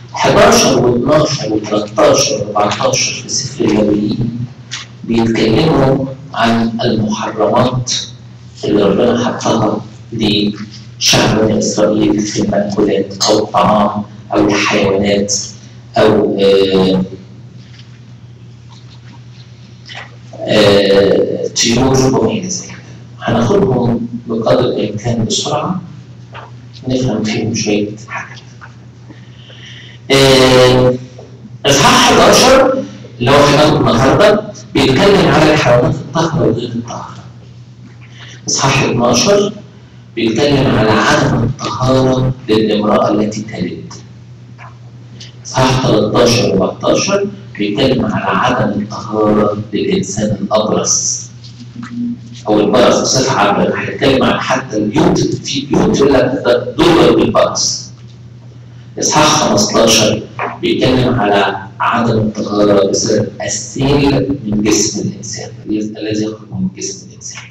11 و12 و13 و14 في سفر اللاويين بيتكلموا عن المحرمات اللي ربنا حطها لشعب بني اسرائيل في المأكولات او الطعام او الحيوانات او آه آه طيور وغير ذلك هناخدهم بقدر الامكان بسرعه نفهم فيهم شويه حاجات آه، اصحاح 11 اللي هو هناخده النهارده بيتكلم على الحيوانات الطاهره وغير الطاهره اصحاح 12 بيتكلم على عدم الطهاره للامراه التي تلد اصحاح 13 و 14 بيتكلم على عدم الطهاره للانسان الابرص او البرص بصفه عامه هنتكلم عن حتى البيوت في بيوت يقول لك ده دول بالبرص اصحاح 15 بيتكلم على عدم الطهاره بسبب السيل من جسم الانسان الذي يخرج من جسم الانسان.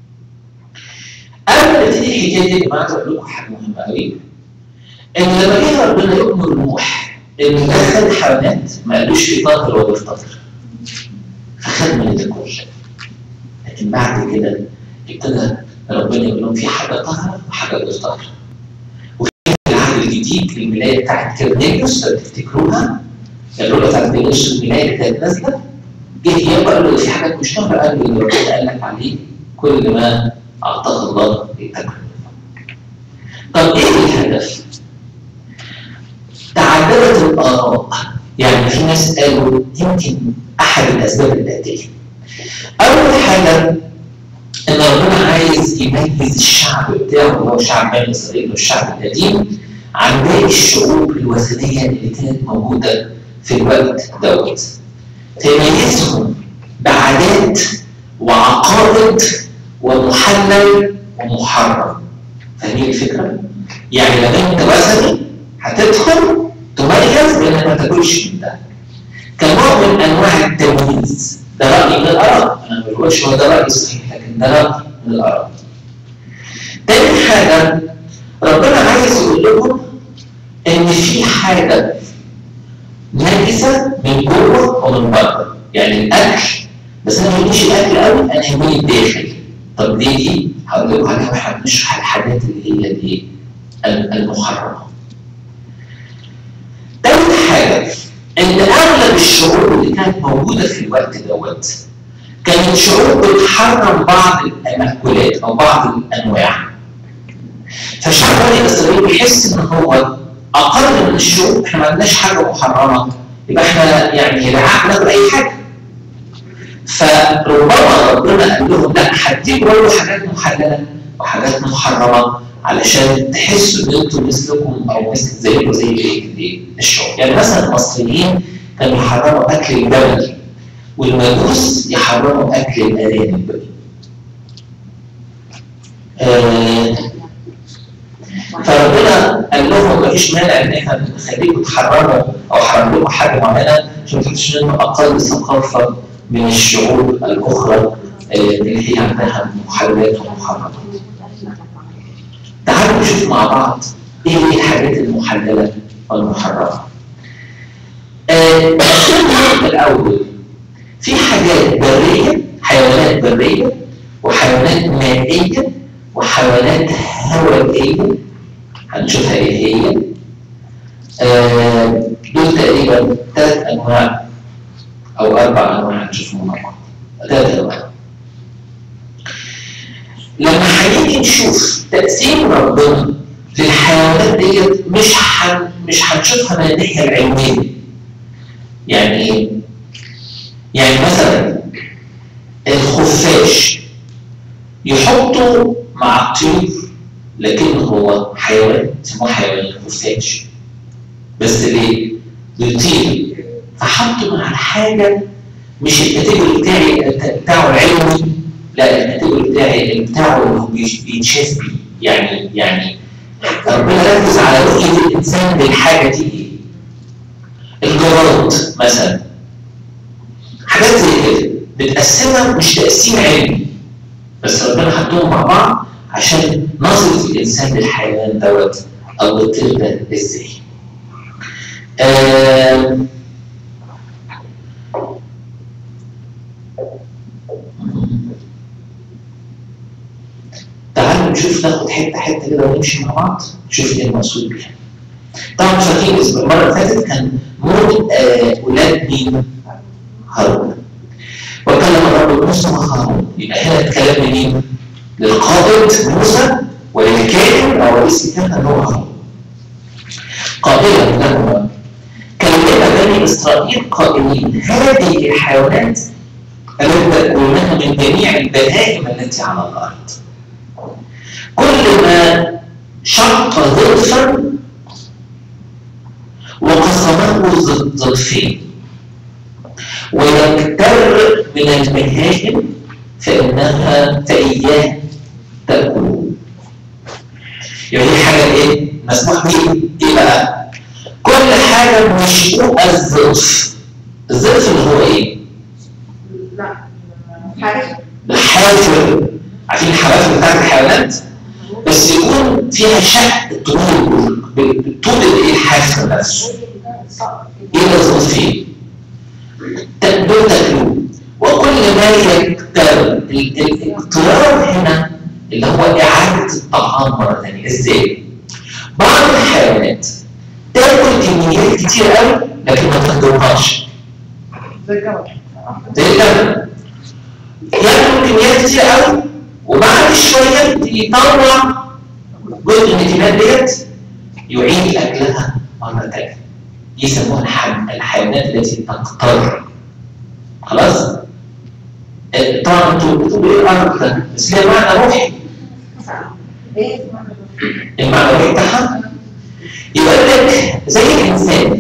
قبل ما نبتدي الحكايه دي يا جماعه عايز اقول لكم حاجه مهمه قوي ان لما جه ربنا يامر نوح ان يدخل الحيوانات ما قالوش في طاهر ولا في طاهر. فخد من الكل. لكن بعد كده ابتدى ربنا يقول لهم في حاجه طاهره وحاجه غير طاهره. العهد الجديد الملايه بتاعت كيرنيليوس لو تفتكروها الرؤيه بتاعت كيرنيليوس الملايه اللي كانت نازله جه يابا قال له في حاجات مش طاهره قال له اللي ربنا قال لك عليه كل ما اعطاه الله يتكلم طب ايه الهدف؟ تعددت الاراء يعني في ناس قالوا يمكن احد الاسباب الاتيه اول حاجه ان ربنا عايز يميز الشعب بتاعه اللي هو شعب بني اسرائيل والشعب القديم عن باقي الشعوب الوثنيه اللي كانت موجوده في الوقت دوت. تميزهم بعادات وعقائد ومحلل ومحرم. فاهمين الفكره؟ يعني لما انت وثني هتدخل تميز بانك ما تاكلش من ده. كنوع من انواع التمييز ده راي من الاراء انا ما بقولش هو ده راي صحيح لكن ده راي من الاراء. تاني حاجه ربنا عايز يقول لكم ان في حاجه نجسه من جوه ومن بره يعني الاكل بس انا ما يهمنيش الاكل قوي انا يهمني الداخل طب دي دي هقول لكم عليها واحنا بنشرح الحاجات اللي هي الايه المحرمه تالت حاجه ان اغلب الشعوب اللي كانت موجوده في الوقت دوت كانت شعوب بتحرم بعض المأكولات او بعض الانواع فالشعب بني اسرائيل بيحس ان هو اقل من الشعوب احنا ما عندناش حاجه محرمه يبقى احنا يعني رعاع ناكل اي حاجه فربما ربنا قال لهم لا هديكم برضه حاجات محلله وحاجات محرمه علشان تحسوا ان انتم مثلكم او مثل زيكم زي ايه الشعوب يعني مثلا المصريين كانوا يحرموا اكل الجمل والمجوس يحرموا اكل الارانب آه فربنا قال لهم مفيش مانع ان احنا نخليكم تحرموا او حرم لكم حاجه معينه عشان ما تحسوش انه اقل ثقافه من الشعوب الاخرى اللي هي عندها محللات ومحرمات. تعالوا نشوف مع بعض ايه هي الحاجات المحلله والمحرمه. آه الاول في حاجات بريه حيوانات بريه وحيوانات مائيه وحيوانات هوائيه هنشوفها ايه هي آه دول تقريبا ثلاث انواع او اربع انواع هنشوفهم مع بعض ثلاث انواع لما هنيجي نشوف تقسيم ربنا للحيوانات ديت مش حن مش هنشوفها من الناحيه العلميه يعني ايه؟ يعني مثلا الخفاش يحطوا مع الطيور لكن هو حيوان اسمه حيوان الخفاش بس ليه؟ بيطير فحطوا مع الحاجه مش الكاتيجوري بتاعي بتاعه العلمي لا الكاتيجوري بتاعي بتاعه اللي هو بيتشاف بيه يعني يعني ربنا ركز على رؤيه الانسان للحاجه دي ايه؟ الجراد مثلا حاجات زي كده بتقسمها مش تقسيم علمي بس ربنا حطهم مع بعض عشان نصف الانسان للحيوان دوت او الطير ده ازاي. آه تعالوا نشوف ناخد حته حته كده ونمشي مع بعض نشوف ايه المقصود بيها. طبعا مش فاكرين المره اللي فاتت كان موت آه ولاد مين؟ هارون. وكلم الرب موسى وهارون يبقى هنا اتكلم لمين؟ للقائد موسى وللكائن او رئيس الكهنه اللي هو هارون. قائلا لهما كلم بني اسرائيل قائلين هذه الحيوانات التي تاكلونها من جميع البهائم التي على الارض. كل ما شق ظرفا وقسمه ظرفين ويكتر من البهائم فإنها فإياه تأكلون يعني دي حاجة إيه؟ مسموح بيه إيه بقى؟ كل حاجة مشقوقة الظرف الظرف اللي هو إيه؟ لا حاجة الحافر عارفين الحوافر بتاعت الحيوانات؟ بس يكون فيها شق طول طول الايه الحافر نفسه الى ظروفين دول تاكلوه وكل ما يكتر الاقتراب هنا اللي هو اعاده الطعام مره ثانيه ازاي؟ بعض الحيوانات تاكل كميات كتير قوي لكن ما تهضمهاش زي الجمل زي الجمل ياكل كميات كتير قوي وبعد شويه يطلع جزء من الكميات ديت يعيد اكلها مره ثانيه يسموها الح- الحيوانات التي تقتر خلاص آه، طبعا انتوا بتقولوا ايه الامر ده بس ليها معنى روحي ايه المعنى الروحي بتاعها يبقى لك زي الانسان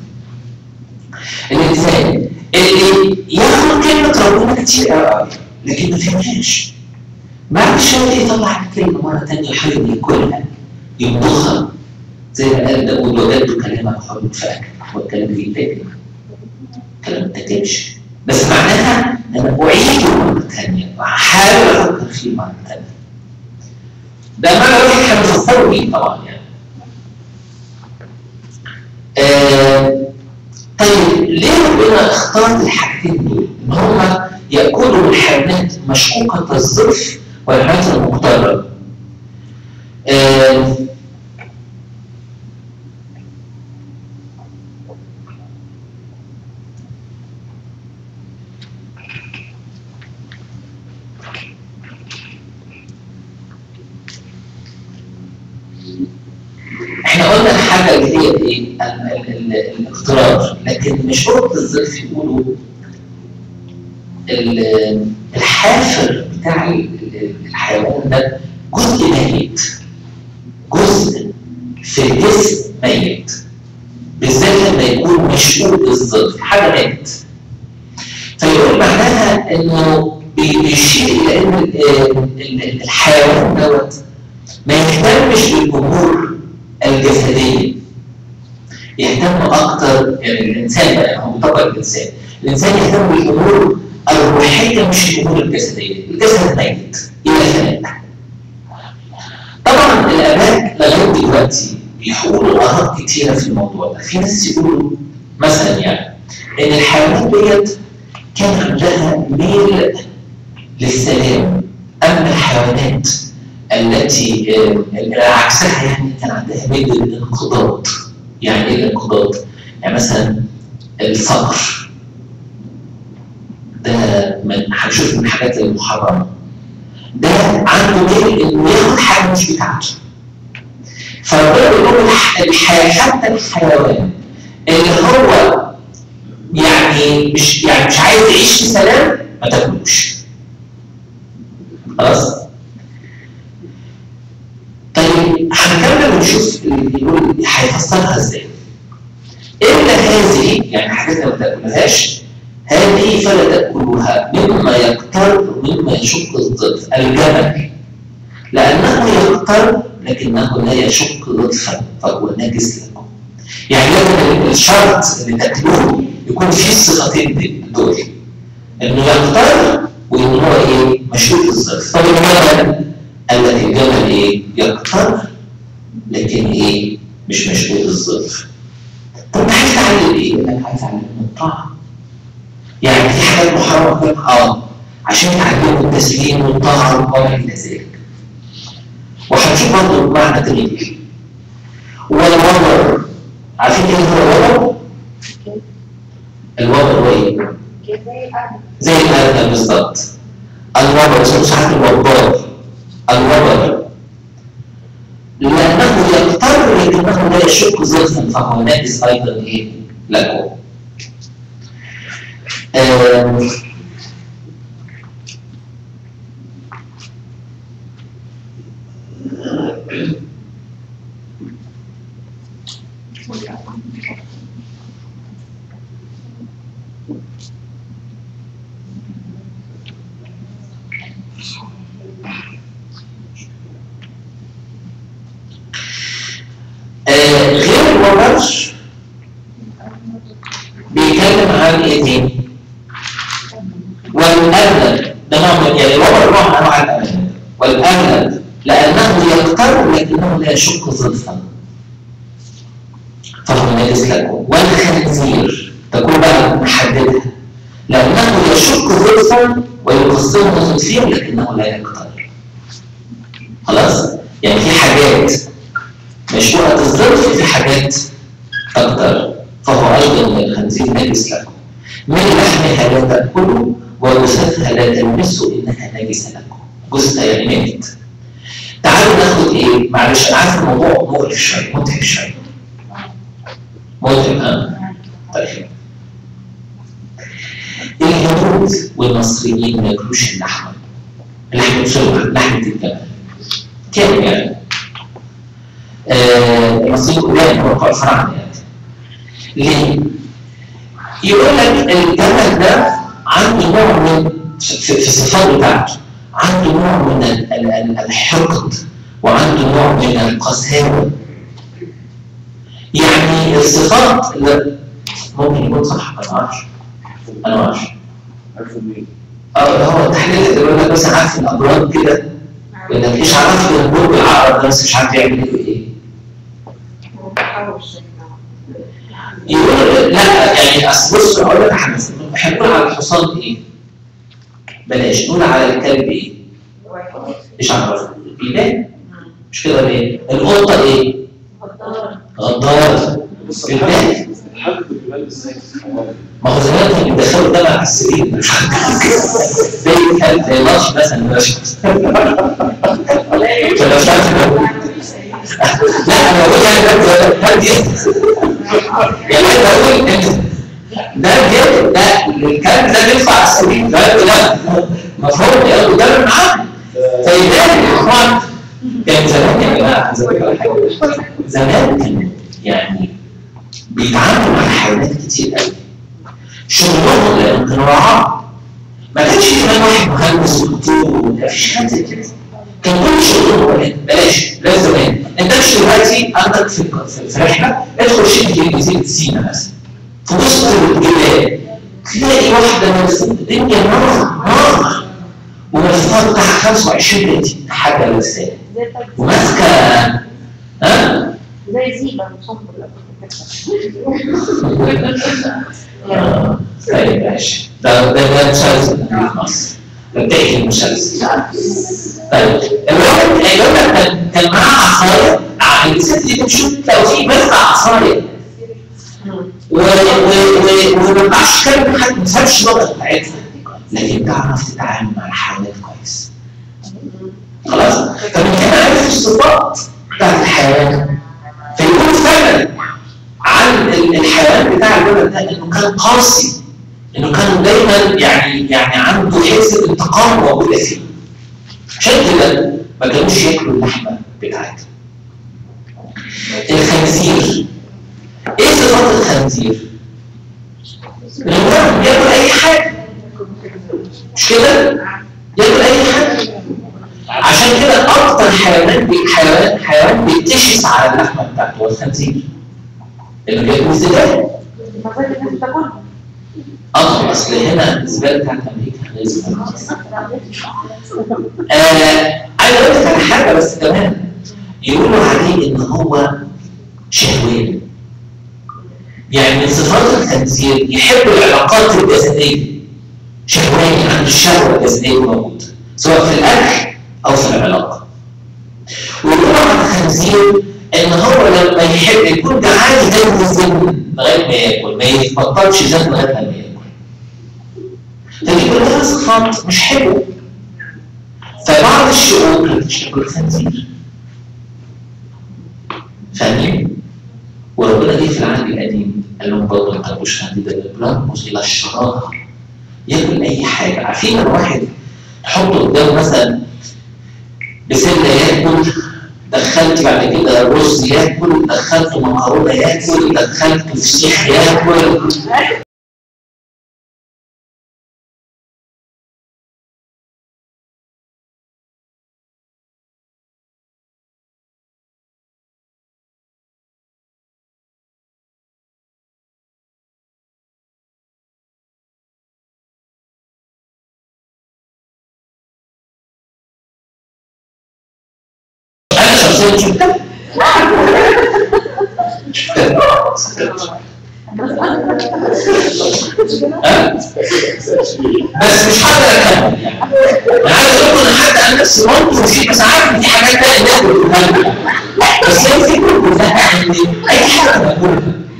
الانسان اللي ياخد كلمه ربنا كتير قوي لكن ما فهمهاش بعد شويه يطلع الكلمه مره ثانيه يحاول ياكلها يمضخها زي ما قال داود وجدت كلامك حلو فاكل والكلام فيه تاكل الكلام ما تاكلش بس معناها انا اعيده مره ثانيه واحاول افكر فيه مره ثانيه ده معنى روحي احنا بنفكروا بيه طبعا يعني آه طيب ليه ربنا اختار الحاجتين دول؟ ان هم ياكلوا الحيوانات مشقوقه الظرف والحيوانات المقتربه. آه احنا قلنا الحاجه اللي هي ايه؟ ال- ال- ال- الاقتراب لكن مش قلت الظرف يقولوا ال- الحافر بتاع ال- ال- الحيوان ده جزء ميت جزء في الجسم ميت بالذات لما يكون مشقوق الظرف حاجه ماتت فيقول معناها انه بي- بيشير الى ان ال- ال- الحيوان دوت ما يهتمش بالامور الجسديه يهتم اكتر يعني الانسان بقى هو طبع الانسان الانسان يهتم بالامور الروحيه مش الامور الجسديه الجسد ميت الى فناء طبعا الاباء لغايه دلوقتي بيقولوا اراء كتيره في الموضوع ده في ناس يقولوا مثلا يعني ان الحيوانات ديت كان عندها ميل للسلام اما الحيوانات التي آه، عكسها يعني كان عندها ميل للانقضاض يعني ايه الانقضاض؟ يعني مثلا الصقر ده من هنشوف من الحاجات المحرمه ده عنده ميل انه ياخد حاجه مش بتاعته فربنا بيقول الح- الح- حتى الحيوان اللي هو يعني مش يعني مش عايز يعيش في سلام ما تاكلوش خلاص طيب هنكمل ونشوف اللي بيقول هيفسرها ازاي الا هذه يعني حاجات ما تاكلهاش هذه فلا تاكلوها مما يقتر مما يشق الظلف الجمل لانه يقتر لكنه لا يشق ظلفا فهو نجس لكم يعني لازم الشرط اللي تاكلوه يكون فيه الصفتين دي- دول انه يقتر وان هو ايه مشروط الظرف طب الجمل قال لك الجمل ايه يقتر لكن ايه مش مشروط الظرف طب انت عايز تعلم ايه؟ يقول لك عايز اعلم من الطاعه يعني في حاجات محرمه في اه عشان تعلموا التسليم والطاعه وما الى ذلك وهنشوف برضه معنى تاني والوبر عارفين ايه هو الوبر؟ الوبر هو ايه؟ كده زي الأرض زي الأرنب بالظبط الوبر اسمه ساعات الوبار الوبر لأنه يضطر لكنه لا يشك ظلفا فهو ناقص أيضا إيه؟ لكم آم، آه، غير الوبر بيتكلم عن ايه تاني؟ والأغلب ده نوع من يعني الوبر نوع من أنواع الأغلب والأغلب لأنه يضطر لكنه لا يشك ظلفا فهو ناقص لكم والخنزير تكون بقى محددها لأنه يشك ظلفا ويقسمه تطفير لكنه لا يقتل خلاص؟ يعني في حاجات مشروعة الظرف في حاجات أكتر فهو أيضا من الخنزير نجس لكم من لحمها لا تأكلوا وجثثها لا تلمسوا إنها نجسة لكم جثة يعني ميت تعالوا ناخد إيه معلش أنا عارف الموضوع مقرف شوية متعب شوية متعب ها طيب اليهود والمصريين ما ياكلوش اللحمة اللحمة بسرعة لحمة الجمل كام يعني آه، المصريين كلها يتوقعوا الفراعنه يعني. ليه؟ يقول لك الجمل ده عنده نوع من في في الصفات بتاعته عنده نوع من ال- ال- ال- الحقد وعنده نوع من القساوه يعني الصفات اللي ممكن يكون صح انا ما اعرفش انا ما اعرفش عارفه مين؟ اه هو التحليل يقول لك بس عارف الابراج كده يقول لك ايش عرفت ان برج العقرب ده بس مش عارف يعمل ايه يقول لا يعني اصل بص اقول لك حاجه احنا بنقول على الحصان ايه؟ بلاش نقول على الكلب ايه؟ ايش عرف؟ بيبان مش كده ليه؟ القطه ايه؟ غدار بص بيبان الحاجة بتبان ازاي في الحوار ما هو زمان كانوا بيدخلوا الدم على السرير مش عارف. زي الكلب زي الماتش مثلا ماشي فلو مش عارف لا انا بقول يعني ده هدي يعني انا بقول ان ده جد ده الكلب ده بيرفع على السرير ده لا المفروض ياخدوا دم معاه فيبان طبعا كان زمان يا جماعه عايز أقول لك على حاجة. زمان كان يعني بيتعاملوا مع الحيوانات كتير قوي شغلهم لانهم كانوا رعاة ما كانش في زمان واحد مهندس ودكتور ما فيش حاجه زي كده كان كل شغلهم ولاد بلاش لا زمان انت مش دلوقتي عندك في في- في رحله ادخل شركه جزيره سينا مثلا في وسط الجبال تلاقي واحده بس الدنيا نار نار ومرفوعه بتاع 25 متر حاجه لسان وماسكه ها زي زيبة مصمم آه، طيب ماشي ده ده ده مسلسل في مصر ده بتحكي المسلسل طيب الواحد هيقول لك كان كان معاه عصايه ع- الست دي بتشوف لو في بس عصايه و- و- و- وما بتعرفش تتكلم حد ما تفهمش اللغه بتاعتها لكن تعرف تتعامل مع الحيوانات كويس خلاص فمن هنا عرفت الصفات بتاعت الحيوان فيقول فعلا عن ال- الحيوان بتاع الولد ده انه كان قاسي انه كان دايما يعني يعني عنده حس الانتقام موجوده فيه عشان كده ما كانوش ياكلوا اللحمه بتاعتها الخنزير ايه صفات الخنزير؟ انه كان بياكل اي حاجه مش كده؟ ياكل اي حاجه عشان كده اكتر حيوان بي حيوان حيوان بيتشس على اللحمه بتاعته هو الخنزير اللي بياكل الزباله المفروض الناس تاكلها اه اصل هنا الزباله بتاعت امريكا غير الزبالة. آه عايز اقول لك على حاجه بس كمان يقولوا عليه ان هو شهواني يعني من صفات الخنزير يحب العلاقات الجسديه شهواني عنده الشهوه الجسديه موجوده سواء في الاكل او في العلاقه وطبعا الخنزير ان هو لما يحب يكون جعان يدور الزن لغايه ما ياكل ما يبطلش زن لغايه ما ياكل فدي كلها صفات مش حلوه فبعض الشعوب كانت تشتكي الخنزير فاهمين؟ وربنا جه في العهد القديم قال لهم برضه ما تاكلوش خنزير ده بيرمز الى الشراهه ياكل اي حاجه عارفين لما واحد تحطه قدامه مثلا بسله ياكل دخلت بعد كده رز ياكل دخلت مكرونه ياكل دخلت فسيخ ياكل انا شخصيا شفتها ها؟ بس مش هقدر اكمل يعني انا عايز اقول لكم انا حتى عن نفسي ممكن في بس عارف ان في حاجات تانية الناس بتقولها بس هي الفكره كلها ان اي حاجه بقولها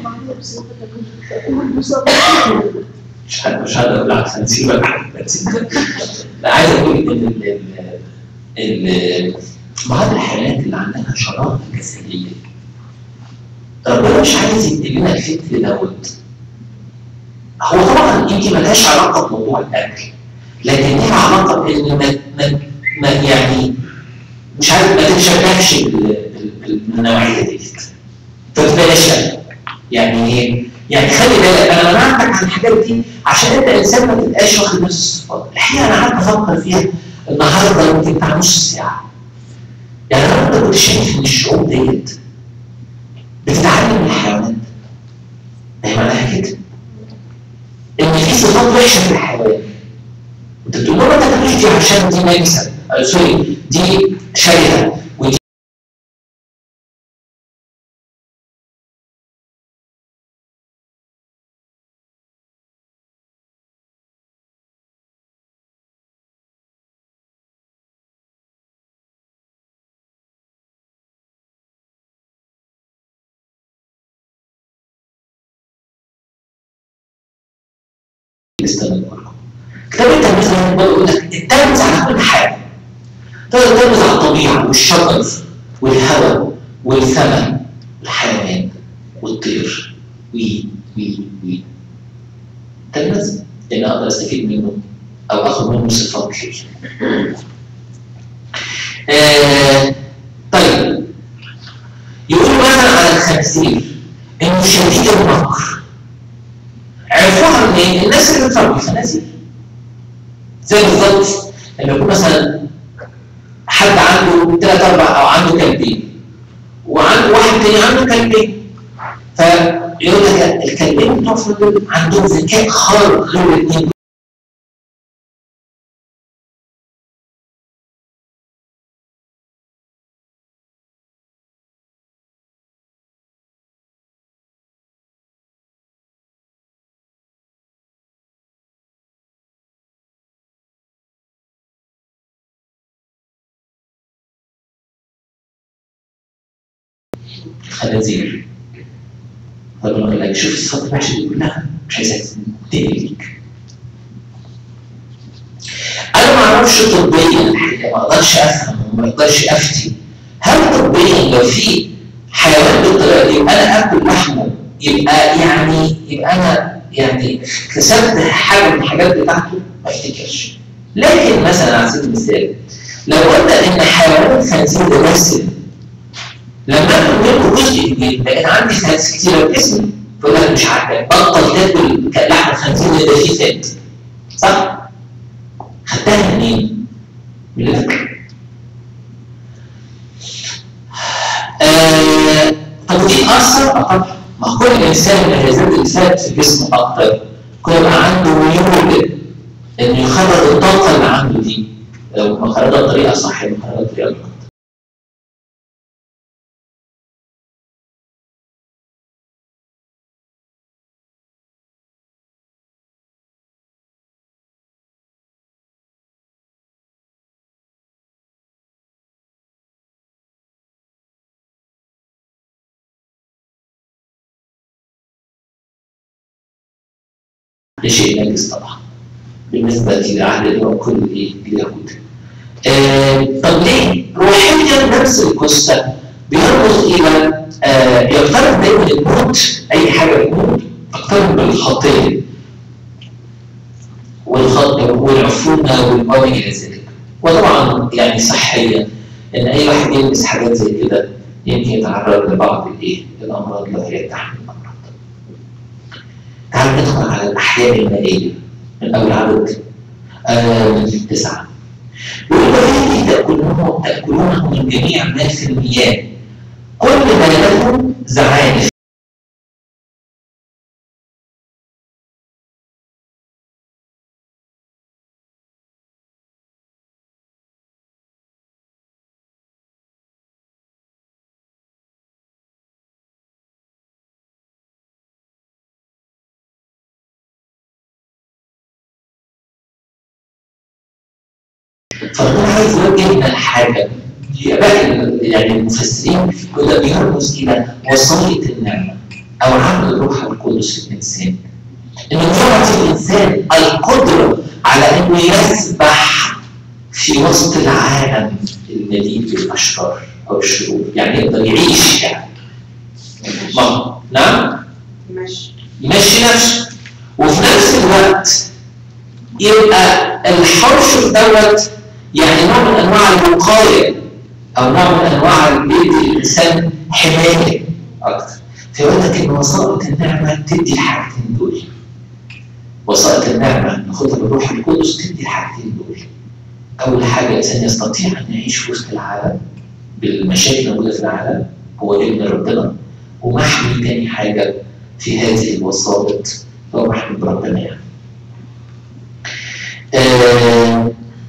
مش هقدر مش هقدر بالعكس هنسيبك لا عايز اقول ان ال- ال- ال- بعض الحالات اللي عندها شراهه جسديه ربنا مش عايز يدينا الفكر دوت هو طبعا يمكن ملهاش علاقه بموضوع الاكل لكن ليها علاقه بان ما, ما, ما يعني مش عارف ما تتشبهش بال- بال- بالنوعيه ديت تتفادى يعني ايه؟ يعني خلي بالك انا منعتك عن الحاجات دي عشان انت انسان ما تبقاش واخد نفس الصفات الحقيقه انا قعدت افكر فيها النهارده يمكن بتاع نص ساعه يعني انا النهارده كنت شايف ان الشعوب ديت بتتعلم من الحيوانات هي معناها كده ان في صفات وحشه في الحيوان انت بتقول له ما تاكلش دي عشان دي نجسه آه، سوري دي شرهه ودي استمر كتاب التلميذ زي ما بقول لك التلميذ على كل حاجه تقدر تلميذ على الطبيعه والشجر والهواء والثمن والحيوان والطير وي وي وي تلميذ ان اقدر استفيد منه او اخذ منه صفات لي آه طيب يقول مثلا على الخنزير انه شديد المكر عرفوها منين؟ الناس اللي بتربي خنازير زي بالظبط لما يكون مثلا حد عنده ثلاث اربع او عنده كلبين وعنده واحد تاني عنده كلبين فيقول لك الكلبين بتوع فلان عندهم ذكاء خارق غير الاثنين خنازير ربنا يقول لك شوف الصفات الوحشه دي كلها مش عايزك تهلك انا ما اعرفش طبيا الحقيقه ما اقدرش افهم وما اقدرش افتي هل طبيا لو في حيوان بالطريقه دي يبقى انا اكل لحمه يبقى يعني يبقى انا يعني كسبت حاجه من الحاجات بتاعته ما افتكرش لكن مثلا على سبيل المثال لو قلنا ان حيوان الخنزير ده دسم لما اكل منه جزء كبير بقت عندي فاتس كتيره في جسمي تقول لك مش عاجبك بطل تاكل لحم الخنزير ده فيه فات صح؟ خدتها منين؟ من الاكل آه طب ودي تأثر؟ اه طبعا ما كل انسان اللي هيزيد الفات في جسمه اكتر كل ما عنده ميول انه يخرج الطاقه اللي عنده دي لو ما خرجها بطريقه صح يبقى خرجها بطريقه غلط ده شيء نجس طبعا بالنسبه لعهد اليوم كل ايه اليهود آه طب ليه؟ روحيا نفس القصه بيرمز الى آه يقترب دايما الموت اي حاجه بتموت تقترب بالخطيه والخط والعفونه والما الى ذلك وطبعا يعني صحيا ان اي واحد يلبس حاجات زي كده يمكن يتعرض لبعض الايه الامراض لو هي تحمل الامراض. تعالوا ندخل على الاحياء المائيه من اول عدد آه تسعه. بيقول وهذه تاكلونه تاكلونه من جميع ما في المياه كل ما له زعانف فربنا عايز يوجه لنا حاجه هي باقي يعني المفسرين كده بيرمز الى وصايه النعمه او عمل الروح القدس في الانسان انه يعطي الانسان القدره على انه يسبح في وسط العالم المليء بالاشرار او الشرور يعني يقدر يعيش يعني ما نعم ماشي يمشي نفسه وفي نفس الوقت يبقى الحرش دوت يعني نوع من انواع الوقايه او نوع من انواع اللي بيدي الانسان حمايه اكتر فيقول لك ان وسائط النعمه تدي الحاجتين دول وسائط النعمه ناخدها بالروح القدس تدي الحاجتين دول اول حاجه الانسان يستطيع ان يعيش في وسط العالم بالمشاكل الموجوده في العالم هو ابن ربنا ومحمي تاني حاجه في هذه الوسائط هو محمي بربنا يعني. آه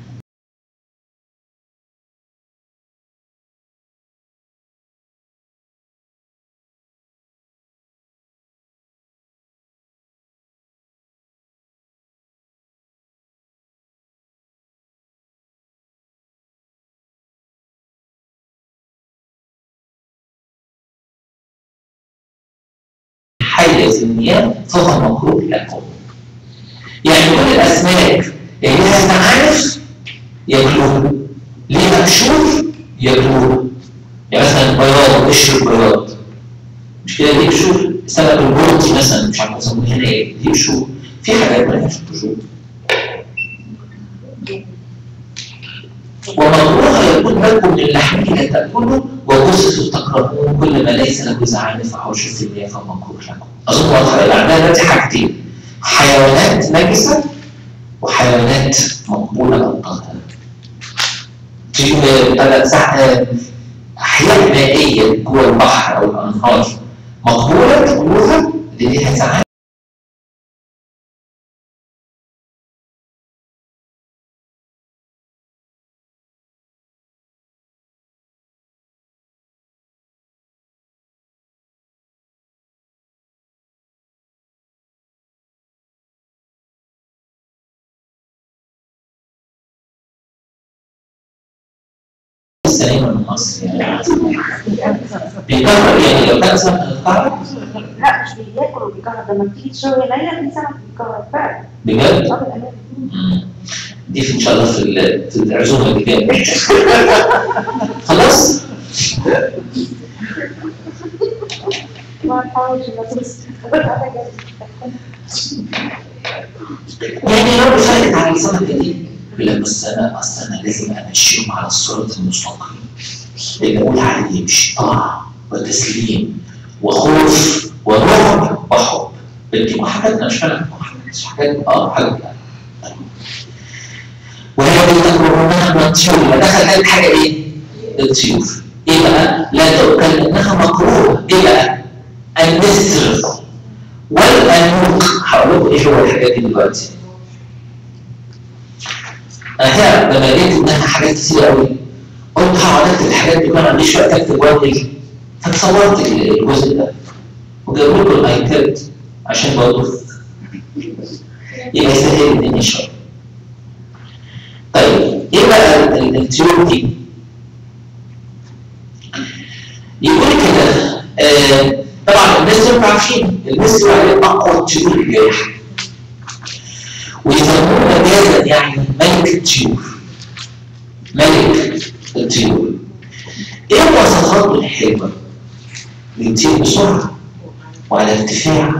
حيز المياه فهو مكروه لكم. يعني كل الاسماك اللي لها زعانف ياكلوها. ليه مكشوف ياكلوها. يعني مثلا البياض قشر البياض. مش كده دي بشوف سمك البلطي مثلا مش عارف اسمه هنا ايه دي بشوف. في حاجات ما لهاش بشوف. ومكروه يكون لكم من اللحم لا تاكله وقصص تقربون كل ما ليس له زعانف او شف المياه فمكروه لكم. اظن واضحه يبقى عندنا دلوقتي حاجتين حيوانات نجسه وحيوانات مقبوله او طاهره. في ثلاث احياء مائيه جوه البحر او الانهار مقبوله تقولوها اللي ليها زعانف السليمه من مصر يعني بيكرر يعني لو كان سمك القرع لا مش بياكل وبيكهرب لما بتيجي تشوي ليلة في سمك بيكهرب فعلا بجد اه بالأمان مم. دي في ان شاء الله في ال- في العزومه اللي جايه خلاص ما نحاولش ندرس يعني لو فاتت على السنه دي يقول لك بس انا اصل انا لازم امشيهم على الصراط المستقيم اللي اقول عليه يمشي طاعه وتسليم وخوف ورعب وحب بدي محبتنا مش فاهم مش حاجات اه حاجات وهي دي تقربونها من الطيور لما دخل قال حاجه ايه؟ الطيور ايه بقى؟ لا تؤكل انها مكروه ايه بقى؟ النسر والانوق هقول لكم ايه هو الحاجات دي دلوقتي انا لما لقيت انها حاجات كتير قوي قلت هقعد اكتب الحاجات دي ما عنديش وقت اكتب واجري فتصورت الجزء ده وجابوا لكم الايباد عشان برضه يبقى يسهل الدنيا شويه. طيب ايه بقى ال- الطيور دي؟ يقول كده آه طبعا الناس دول عارفين الناس دول عليه اقوى الطيور الجارحه ويسموه مجازا يعني ملك الطيور ملك الطيور ايه مواصفاته الحلوه؟ بيطير بسرعه وعلى ارتفاع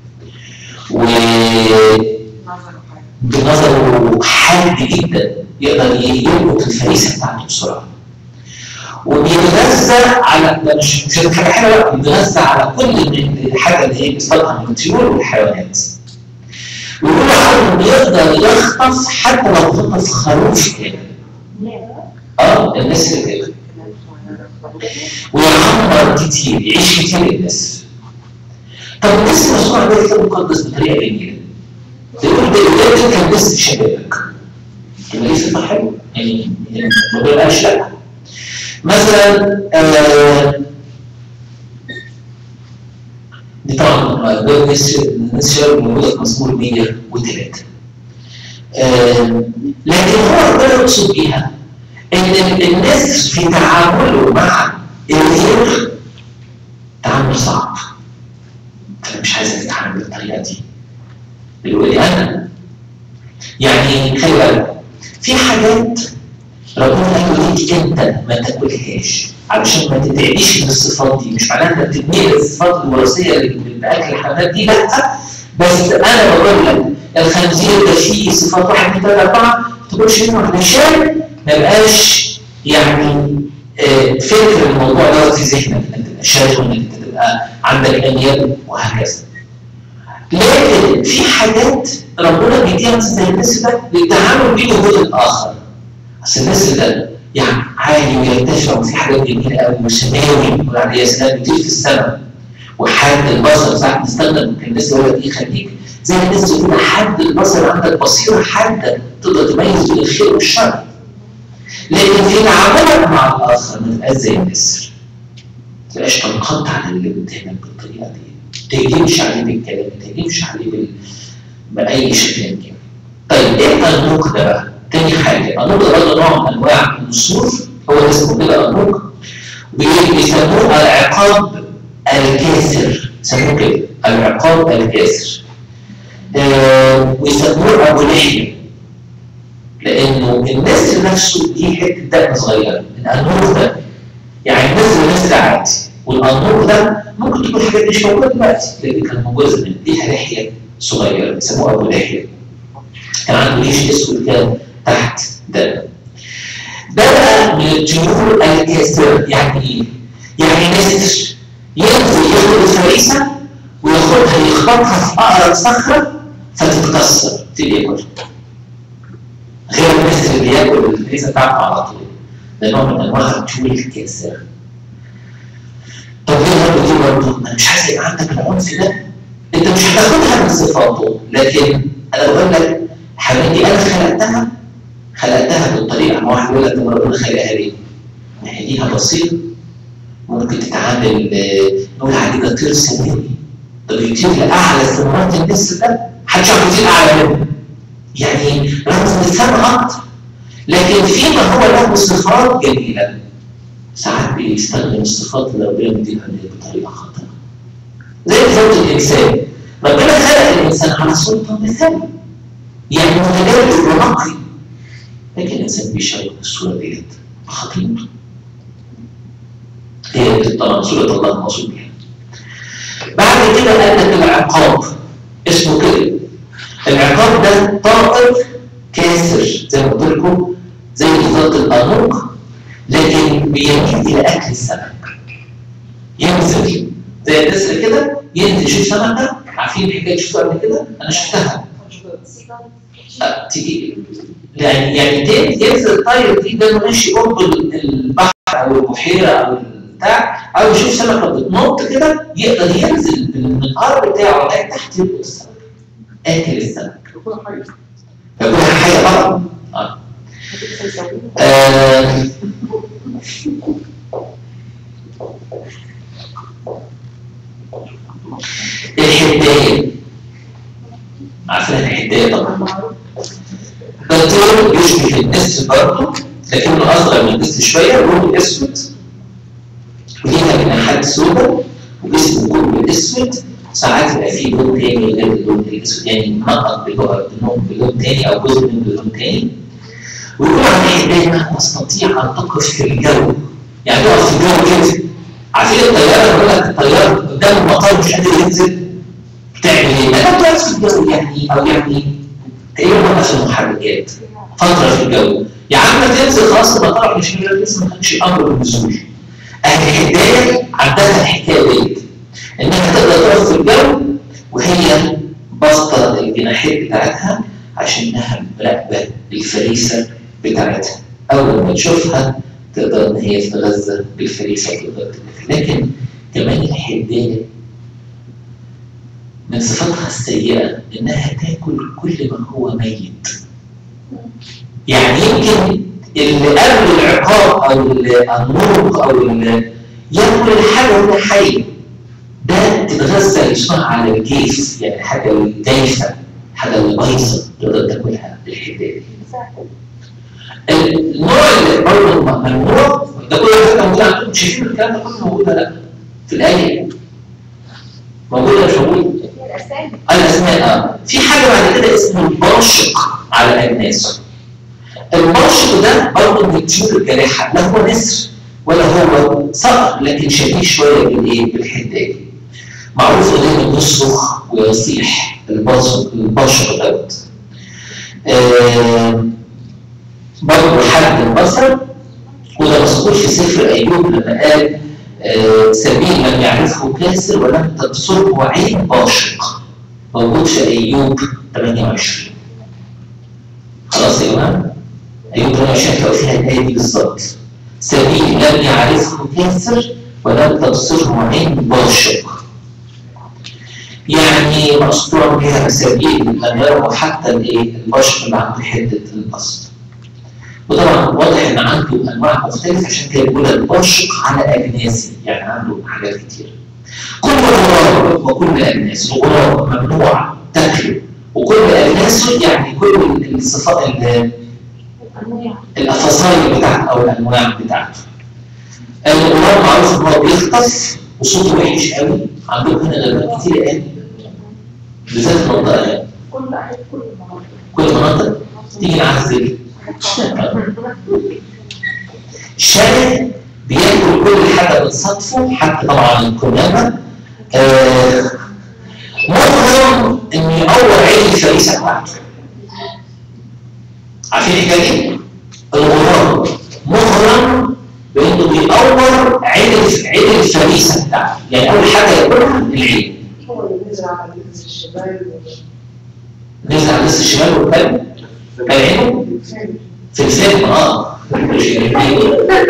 وبنظره حاد جدا يقدر يلقط الفريسه بتاعته بسرعه وبيتغذى على ده مش مش حاجه حلوه لا، بيتغذى على كل من الحاجه اللي هي بيصطادها من الطيور والحيوانات ويقول عنه بيقدر يخطف حتى لو خطف خروف كامل اه الناس اللي كده ويعمر كتير يعيش كتير الناس طب الناس مسؤول عن الكتاب المقدس بطريقه جميله يقول ده ده كان بس شبابك يبقى ليه صفه حلوه يعني يعني ما بيبقاش لا مثلا آه دي طبعا ده الناس الناس شباب موجوده في مزمور 103 آه لكن هو ربنا يقصد بيها ان الناس في تعامله مع الغير تعامل صعب انا مش عايز اتعامل بالطريقه دي بيقول لي انا يعني خلي بالك في حاجات ربنا قال ليك انت ما تاكلهاش علشان ما تتعديش من الصفات دي مش معناها انك تتنقل الصفات الوراثيه اللي باكل الحيوانات دي لا بس انا بقول لك الخنزير ده فيه صفات واحد اثنين ثلاثه اربعه ما تاكلش منه علشان ما يبقاش يعني آه، فكر الموضوع ده في ذهنك انك تبقى شايفه انك تبقى عندك انياب وهكذا. لكن في حاجات ربنا بيديها مثلا زي الناس ده للتعامل بيه وبين الاخر. اصل الناس ده يعني عالي ويرتفع وفي حاجات جميله قوي وسماوي يقول عليه سلام بيطير في السماء وحاد البصر ساعات نستخدم الناس يقول لك ايه خليك زي الناس اللي بتقول حد البصر عندك بصيره حاده تقدر تميز بين الخير والشر. لكن في تعاملك مع الاخر ما تبقاش زي النسر. ما تبقاش تنقطع على اللي قدامك بالطريقه دي. ما تهجمش عليه بالكلام، ما تهجمش عليه بال... باي شكل كان. طيب ايه النوق ده بقى؟ تاني حاجه، النوق ده برضه نوع من انواع النصور هو اسمه كده النوق بيسموه العقاب الكاسر يسموه كده العقاب الكاسر. آه ويسموه ابو لحيه لانه النسر نفسه دي حته دم صغيره الانور ده يعني النسر نسر عادي والانور ده ممكن تكون حاجات مش موجوده دلوقتي لكن كان موجوده زمان ليها لحيه صغيره بيسموها ابو لحيه كان عنده ريش اسود كده تحت ده ده بقى من الطيور الكاسره يعني ايه؟ يعني نسر ينزل ياخد الفريسه وياخدها يخبطها في اقرب صخره فتتكسر تبقى ياكلها غير الناس اللي بياكل الفريسه بتاعته على طول ده نوع من انواع الطيور الكاسره طب ليه برضه دي برضه انا مش عايز يبقى عندك العنف ده انت مش هتاخدها من صفاته لكن انا بقول لك الحيوانات دي انا خلقتها خلقتها بالطريقه ما واحد يقول لك طب ربنا خلقها ليه؟ ما هي ليها بصيره ممكن تتعامل نقول عليه ده طير سماوي ده بيطير لاعلى سماوات النسر ده محدش يعرف يطير اعلى منه يعني رغم ان السماء اكتر لكن فيما هو له صفات جميله ساعات بيستخدم الصفات اللي ربنا مديها له بطريقه خاطئه زي بالظبط الانسان ربنا خلق الانسان على سلطه مثالي يعني متجاوز ونقي لكن الانسان بيشارك الصوره ديت بخطيئته هي طبعا صوره الله المقصود بها بعد كده قال لك العقاب اسمه كده العقاب ده طائر كاسر زي ما قلت لكم زي بالظبط الانوق لكن بيميل الى اكل السمك ينزل زي النسر كده ينزل يشوف سمكه عارفين الحكايه شفتوها قبل كده؟ انا شفتها أه، تيجي يعني يعني تاني ينزل الطير دي ده ماشي قرب البحر او البحيره او البتاع او يشوف سمكه بتنط كده يقدر ينزل بالمنقار بتاعه لغايه تحت يلقط السمك اكل السمك يكون حيه طبعا آه. آه. الحدايه عارفين الحدايه طبعا ده طير يشبه النسر برضه لكنه اصغر من النسر شويه لونه اسود وليها جناحات سوداء وجسمه كله اسود ساعات يبقى فيه لون تاني غير اللون الاسود يعني منقط بلون بلون بلون تاني او جزء من بلون تاني ويقول عن الحدايه انها تستطيع ان تقف في الجو يعني تقف في الجو كده عارفين الطياره بيقول لك الطياره قدام المطار مش قادر ينزل بتعمل ايه؟ لا بتقف في الجو يعني او يعني تقريبا وقف المحركات فتره في الجو يا عم تنزل خلاص المطار مش قادر لسه ما كانش امر بالنزول اهل الحدايه عندها الحكايه ديت انها تقدر تقف في الجو وهي باسطه الجناحات بتاعتها عشان انها مراقبه الفريسه بتاعتها اول ما تشوفها تقدر ان هي تتغذى بالفريسه وتقدر تاكل لكن كمان الحدايه من صفاتها السيئه انها تاكل كل ما هو ميت يعني يمكن اللي قبل العقاب او النور او ال- ياكل الحاجه وهي حيه ده تتغذى اسمها على الجيف يعني الحاجه الجايفه الحاجه اللي بايظه تقدر تاكلها بالحدايه النوع اللي برضه ممنوع ده كل حاجه موجوده عندكم شايفين الكلام ده كله موجود ولا لا؟ في الايه موجود ولا مش موجود؟ الاسامي الاسماء اه في حاجه بعد كده اسمه الباشق على الاجناس الباشق ده برضه من الطيور الجارحه لا هو نسر ولا هو صقر لكن شبيه شويه بالايه؟ بالحدايه معروف ان هو بيصرخ ويصيح الباشق الباشق دوت آه برضه حد البصر وده مذكور في سفر ايوب لما قال آه، سبيل من يعرفه كاسر ولم تبصره عين باشق موجود في ايوب 28 خلاص يا جماعه ايوب 28 هتلاقوا فيها الايه دي بالظبط سبيل لم يعرفه كاسر ولم تبصره عين باشق يعني مسطور بها سبيل لم يروا حتى الايه البشر اللي عنده حده البسط وطبعا واضح ان عنده انواع مختلفه عشان كده بيقول البشق على اجناسي يعني عنده حاجات كتير كل غراب وكل اجناس الغراب ممنوع تاكله وكل اجناسه يعني كل الصفات ال- انواع الافاصيل بتاعته او الانواع بتاعته الغراب معروف ان هو بيخطف وصوته وحش قوي عندهم هنا غابات كتير قوي بالذات في المنطقه دي كل احد كل المناطق كل مناطق تيجي نعزل الشاهد بياكل كل حاجه بتصادفه حتى طبعا الكمامه آه مغرم انه يقور عين الفريسه بتاعته عارفين الحكايه دي؟ الغراب مغرم بانه بيقور عين الف- عين الفريسه بتاعته يعني اول حاجه ياكلها العين هو اللي نزل على الجنس الشمال نزل على لسه الشمال والقلب كان عينه في الفيلم اه مش يعني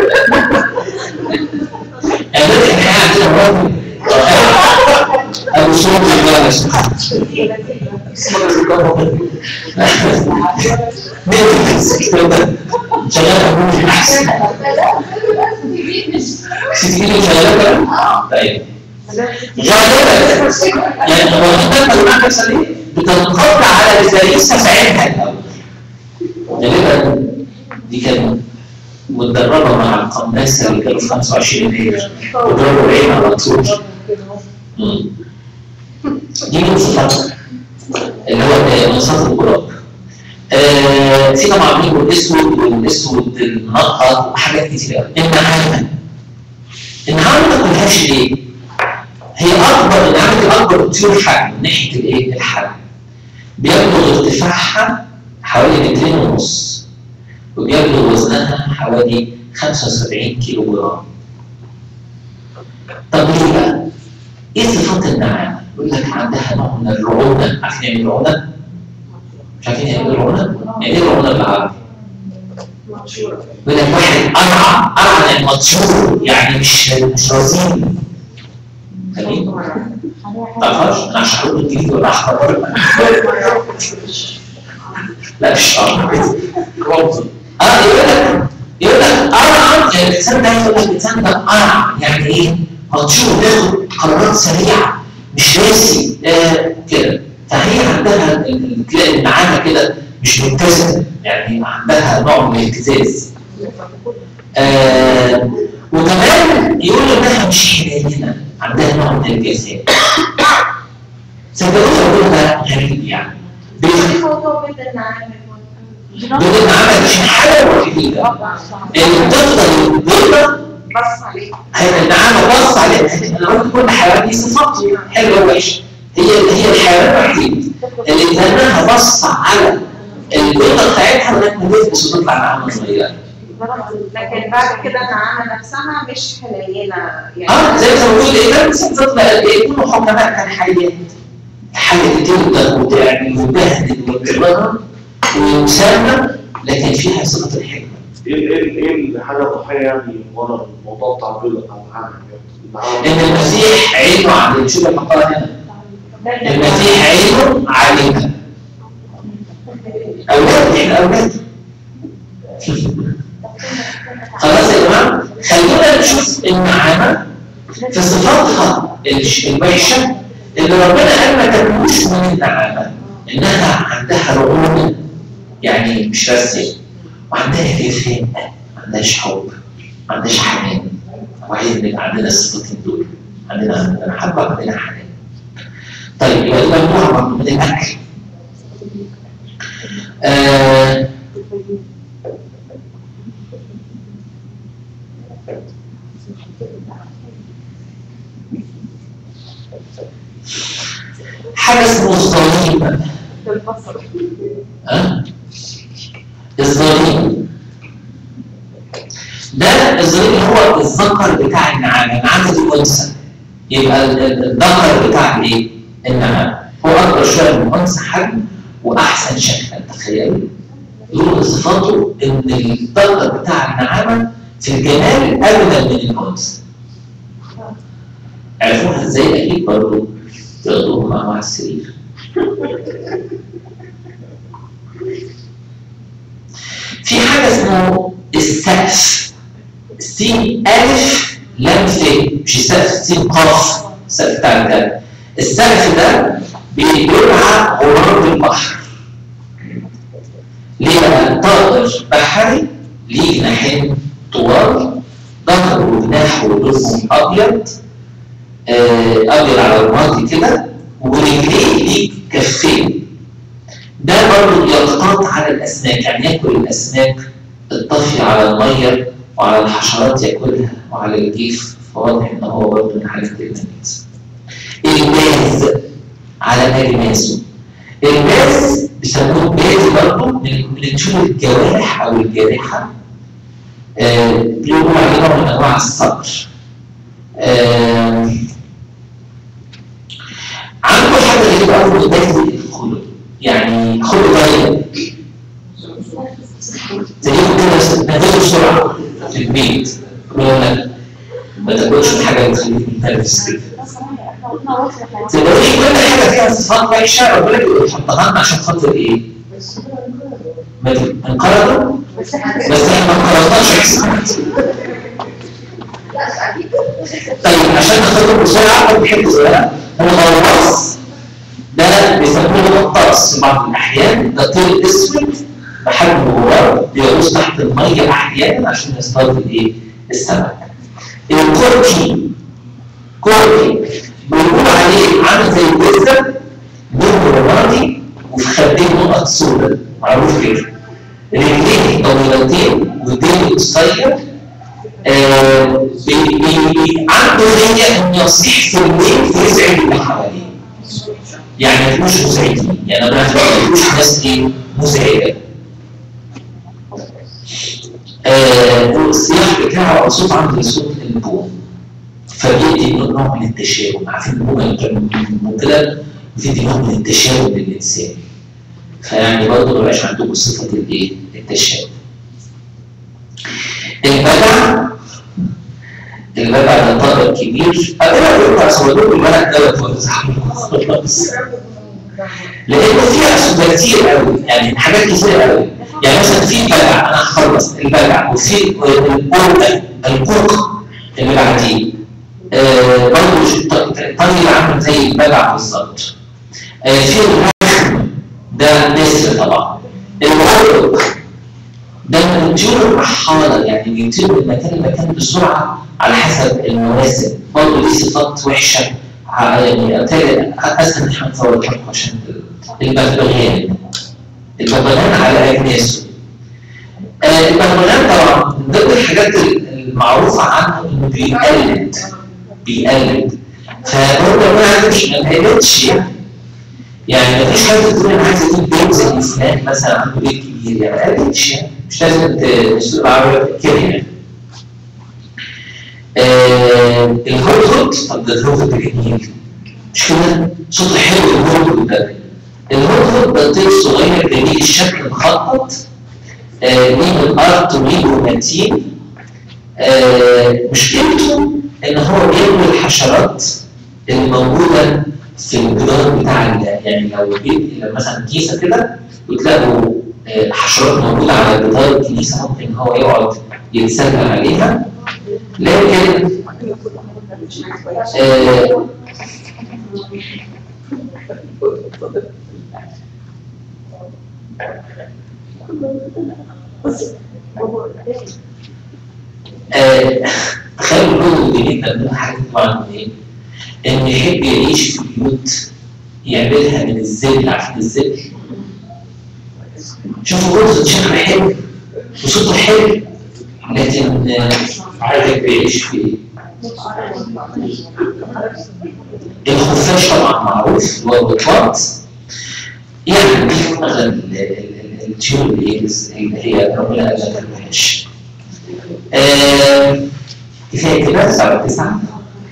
ده كان قاعد كده راجل ابو صوت الجرس شغال ابو احسن سيدي شغال طيب غالبا يعني لو انت المعنى السليم بتنقض على الفريسه في عينها الاول غالبا دي كانت متدربه مع القناصه اللي كانوا في 25 هجري وضربوا العين على طول مم. دي من صفاتها اللي هو انصاف الغراب آه في طبعا منه الاسود والاسود المنقط وحاجات كتير قوي النعامه النعامه ما تاكلهاش ليه؟ هي اكبر النعامه دي اكبر طيور حجم من ناحيه الايه؟ الحجم بيبلغ ارتفاعها حوالي مترين ونص وبيبلغ وزنها حوالي 75 كيلو جرام طب ليه بقى؟ ايه صفات النعامه؟ يقول لك عندها نوع من الرعونه عارفين يعني ايه الرعونه؟ مش عارفين يعني ايه الرعونه؟ يعني ايه الرعونه بالعربي؟ مشهورة يقول لك واحد قرع قرع يعني مطشور يعني مش مش رزين فاهمين؟ ما تعرفهاش؟ انا عشان اقول الجديد ولا احمر لا مش احمر رمزي اه يقول لك يقول لك قرع يعني الانسان ده يقول لك الانسان ده قرع يعني ايه؟ مطشور بياخد قرارات سريعه مش راسي آه كده فهي عندها ال- ال- تلاقي النعامه كده مش متزنه يعني عندها نوع من الاهتزاز آه وكمان يقول انها مش حنينه عندها نوع من الجفاء صدقوني الموضوع ده غريب يعني بيخ- ايه موضوع بيت النعام بدون عمل مش حاجه وحيده اللي بتفضل البيضه بص عليه هي النعامه بص عليها انا قلت كل حيوان ليه صفاته حلوه ووحشه هي هي الحيوان الوحيد اللي كانها بص على البيضه بتاعتها لغايه ما تفقس وتطلع نعامه صغيره لكن بعد كده النعامة نفسها مش حنينة يعني اه زي ما بقول ايه بس تطلع ايه كل حكماء كان حيات حاجه تقدر وتعمل وتبهدل وتكررها ومسامه لكن فيها صفه الحكمه ايه ايه ايه الحاجه الضحيه يعني ورا الموضوع بتاع البيضه بتاع العالم ان المسيح عينه على شوف الحقائق هنا المسيح عينه علينا اولاد احنا اولاد خلاص يا جماعه خلونا نشوف النعامه في صفاتها الش- الوحشه اللي ربنا قال ما تاكلوش من النعامه انها عندها رعونه يعني مش راسيه وعندها كيفيه ما عندهاش حب ما عندهاش حنان وعايز نبقى عندنا الصفتين دول عندنا عندنا محبه عندنا حنان طيب يبقى دي مجموعه برضه من الاكل آه حاجه اسمه الظليم ها الظليم ده الظليم هو الذكر بتاع النعامه النعامه دي انثى يبقى ال- ال- الذكر بتاع الايه؟ النعامه هو اكبر شويه من الانثى حجم واحسن شكلا تخيلوا دول صفاته ان الذكر بتاع النعامه في الجمال اجمل من الانثى عرفوها ازاي اكيد برضه تاخدوها مع مع السرير في حاجه اسمه السقف سين الف لام ف مش السقف سين قاف السقف بتاع الكلام السقف ده بيدعى غراب البحر ليه بقى طائر بحري ليه جناحين طوال ظهر وجناح ولونهم ابيض آه، ابيض على الرمادي كده ورجليه ليه كفين ده برضه يقتات على الاسماك يعني ياكل الاسماك الطافيه على الميه وعلى الحشرات ياكلها وعلى الجيف فواضح ان هو برضه من حالة الميز. الباز على اجناسه الباز بيسموه باز برضه من من نشوف الجوارح او الجارحه آه، بيقولوا عليه نوع من انواع الصبر آه، عنده حاجه غريبه قوي باز الخلق يعني خلق طيب تلاقيهم كده نزلوا بسرعه في البيت يقول لك ما تاكلش الحاجه اللي تخليك متنرفز كده تلاقي كل حاجه فيها صفات وحشه ربنا بيقول يحطها لنا عشان خاطر ايه؟ ما ت- انقرضوا بس احنا بس احنا ما انقرضناش احسن طيب عشان ناخدهم بسرعه بنحب صغيره الغواص ده بيسموه غطاس في بعض الاحيان ده طير اسود بحجم غبار بيغوص تحت الميه احيانا عشان يصطاد الايه؟ السمك. الكوركي كوركي بيقول عليه عامل زي البيتزا لونه رمادي وفي خدين نقط سوداء معروف كده. رجليه طويلتين وديله قصير آه، بي- بي- عنده نية إن يصيح في الليل فيزعج اللي حواليه. يعني ما يكونوش مزعجين، يعني أنا ما يكونوش ناس إيه مزعجة. آه، والصياح بتاعه صوت عامل زي صوت البوم. فبيدي نوع من التشاؤم، عارفين البوم اللي كان بوم كده بتدي نوع من التشاؤم للإنسان. فيعني برضه ما يبقاش عندكم صفة الإيه؟ التشاؤم. البدع البدع ده طائر كبير أنا بقول لك صوروا الولد دوت خلاص لأنه فيها أسباب كتير قوي يعني حاجات كتير قوي يعني مثلا في البدع أنا هخلص البدع وفي القرق القرق اللي بعديه آه برضه الطريق عامل زي البدع بالظبط آه في الرخم ده نسر طبعا القرق ده من الطيور الرحالة يعني بيطيروا من مكان لمكان بسرعة على حسب المواسم برضه دي صفات وحشة ع- يعني أبتدي أسهل إن إحنا نصور الحلقة عشان البغبغان البغبغان على أجناسه آه، البغبغان طبعا من ضمن الحاجات المعروفة عنه إنه بيقلد بيقلد فهو كمان عايز مش ما قلدش يعني يعني مفيش حد تقول انا عايز اجيب بيت زي فلان مثلا عنده بيت كبير يعني ما قلدش يعني مش لازم تسوق العربية كده يعني آه الهدهد طب ده الهدهد ده جميل مش كده؟ صوت حلو الهدهد ده الهدهد ده طير صغير جميل الشكل مخطط آه ليه الارض وليه متين آه مشكلته ان هو بياكل الحشرات الموجوده في الجدار بتاع ال- يعني لو جيت لو مثلا كيسه كده وتلاقوا آه، حشرات موجوده على جدار الكنيسه ممكن هو يقعد يتسلل عليها لكن آه، آه، تخيلوا الجزء الجديد ده من حاجه طبعا ايه؟ ان يحب يعيش في بيوت يعملها من الزل عارفين الزل؟ شوفوا جزء شكله حلو وصوته حلو لكن آه، عارف بيعيش في ايه؟ الخفاش طبعا معروف اللي هو البطاط يعني دي مثلا ال- ال- ال- الطيور اللي هي اللي هي ربنا قال لها تلوحش. آه، كفايه كده ساعه 9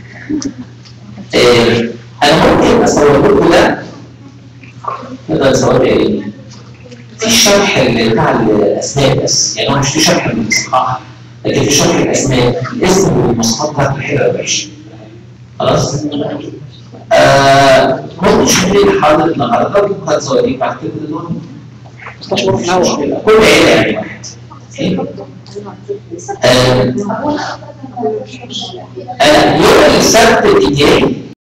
آه، انا ممكن اصور لكم ده نقدر نصور ايه؟ في شرح ال- بتاع الاسماء بس يعني هو مش في شرح المصطلح لكن في شرح الاسماء الاسم والمواصفات بتاعته حلوه يا باشا خلاص؟ آه ممكن تشوف لي الحاضر النهارده ممكن تصوريه بعد كده دول مش مشكله كل عيله يعني واحد آه، آه، يوم السبت الجاي